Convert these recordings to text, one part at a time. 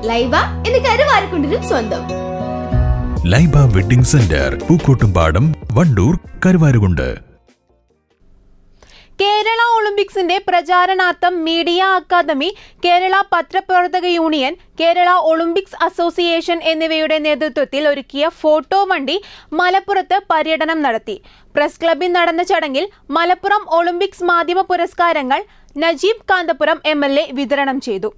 ലൈബ എന്ന് കരുവാരക്കുണ്ടിനും സ്വന്തം ലൈബ വെഡിംഗ് സെന്റർ പൂക്കോട്ടുംപാടം വണ്ടൂർ കരുവാരുകുണ്ട് കേരള ഒളിമ്പിക്സിന്റെ പ്രചാരണാർത്ഥം മീഡിയ അക്കാദമി കേരള പത്രപ്രവർത്തക യൂണിയൻ കേരള ഒളിമ്പിക്സ് അസോസിയേഷൻ എന്നിവയുടെ നേതൃത്വത്തിൽ ഒരുക്കിയ ഫോട്ടോ വണ്ടി മലപ്പുറത്ത് പര്യടനം നടത്തി പ്രസ് ക്ലബിൽ നടന്ന ചടങ്ങിൽ മലപ്പുറം ഒളിമ്പിക്സ് മാധ്യമ പുരസ്കാരങ്ങൾ നജീബ് കാന്തപുരം എം വിതരണം ചെയ്തു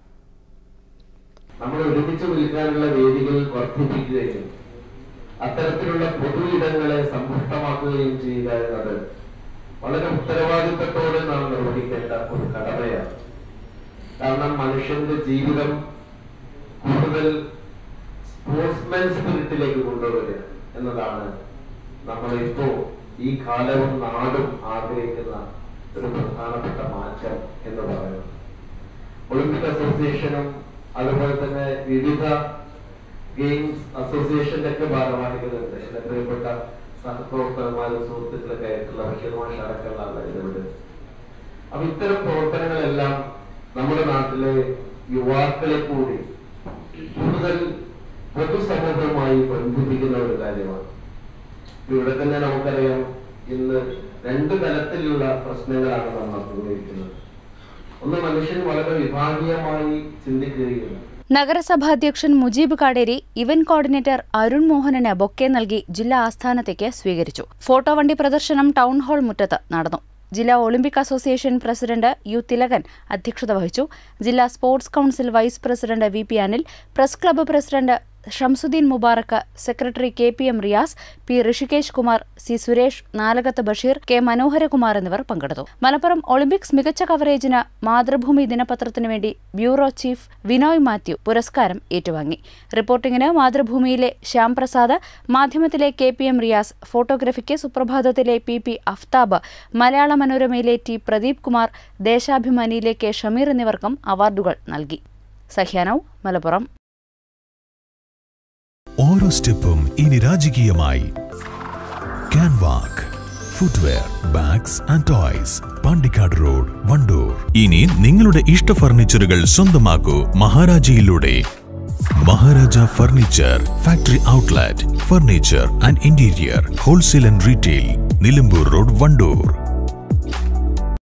നമ്മൾ ഒരുമിച്ച് നിൽക്കാനുള്ള വേദികൾ വർദ്ധിപ്പിക്കുകയും അത്തരത്തിലുള്ള പൊതു ഇടങ്ങളെ സമ്പുഷ്ടമാക്കുകയും ചെയ്യുക എന്നത് വളരെ ഉത്തരവാദിത്തത്തോടെ നാം നിർവഹിക്കേണ്ട ഒരു കടമയാണ് കാരണം മനുഷ്യന്റെ ജീവിതം കൂടുതൽ സ്പോർട്സ്മാൻ സ്പിരിറ്റിലേക്ക് കൊണ്ടുവരിക എന്നതാണ് നമ്മൾ ഇപ്പോ ഈ കാലവും നാടും ആഗ്രഹിക്കുന്ന ഒരു പ്രധാനപ്പെട്ട മാറ്റം എന്ന് പറയുന്നത് ഒളിമ്പിക് അസോസിയേഷനും അതുപോലെ തന്നെ വിവിധ ഗെയിംസ് അസോസിയേഷന്റെ ഒക്കെ ഭാരവാഹികളുണ്ട് എന്റെ പ്രിയപ്പെട്ട സഹപ്രവർത്തകന്മാരും സുഹൃത്തുക്കളൊക്കെ ആയിട്ടുള്ള ബഷീർമാഷ അടക്കമുള്ള ആളുകളുണ്ട് അപ്പൊ ഇത്തരം പ്രവർത്തനങ്ങളെല്ലാം നമ്മുടെ നാട്ടിലെ യുവാക്കളെ കൂടി കൂടുതൽ പൊതുസമൂഹവുമായി ബന്ധിപ്പിക്കുന്ന ഒരു കാര്യമാണ് ഇപ്പൊ ഇവിടെ തന്നെ നമുക്കറിയാം ഇന്ന് രണ്ട് തലത്തിലുള്ള പ്രശ്നങ്ങളാണ് നമ്മൾ അഭിമുഖീകരിക്കുന്നത് ഒന്ന് മനുഷ്യൻ വളരെ വിഭാഗീയമായി ചിന്തിക്കുകയും നഗരസഭാധ്യക്ഷൻ മുജീബ് കാടേരി ഇവന്റ് കോർഡിനേറ്റർ അരുൺ മോഹനന് ബൊക്കെ നൽകി ജില്ലാ ആസ്ഥാനത്തേക്ക് സ്വീകരിച്ചു ഫോട്ടോ വണ്ടി പ്രദർശനം ടൗൺ ഹാൾ മുറ്റത്ത് നടന്നു ജില്ലാ Olympic association president U Thilakan അധ്യക്ഷത വഹിച്ചു ജില്ലാ sports council vice president V P Anil press club president Shamsuddin Mubarak secretary K P M Riyas P Rishikesh Kumar C Suresh Nalakath Basheer K Manoharakumar എന്നിവർ പങ്കെടുത്തു മലപ്പുറം ഒളിമ്പിക്സ് മികച്ച കവറേജിന് മാതൃഭൂമി ദിനപത്രത്തിനു വേണ്ടി ബ്യൂറോ ചീഫ് വിനോയ് മാത്യു പുരസ്കാരം ഏറ്റുവാങ്ങി റിപ്പോർട്ടിംഗിന് മാതൃഭൂമിയിലെ ശ്യാം പ്രസാദ് മാധ്യമത്തിലെ കെ പി എം റിയാസ് ഫോട്ടോഗ്രഫിക്ക് സുപ്രഭാതത്തിലെ പി പി അഫ്താബ് മലയാള മനോരമയിലെ ടി പ്രദീപ് കുമാർ ദേശാഭിമാനിയിലെ കെ ഷമീർ എന്നിവർക്കും അവാർഡുകൾ നൽകി സഹ്യാനവ് മലപ്പുറം ഓരോ സ്റ്റെപ്പും ഇനി രാജകീയമായി Canwalk footwear bags and toys Pandikkad road Wandoor ഇനി നിങ്ങളുടെ ഇഷ്ട ഫർണിച്ചറുകൾ സ്വന്തമാക്കൂ മഹാരാജയിലൂടെ Maharaja furniture factory outlet furniture and interior wholesale and retail Nilambur road Wandoor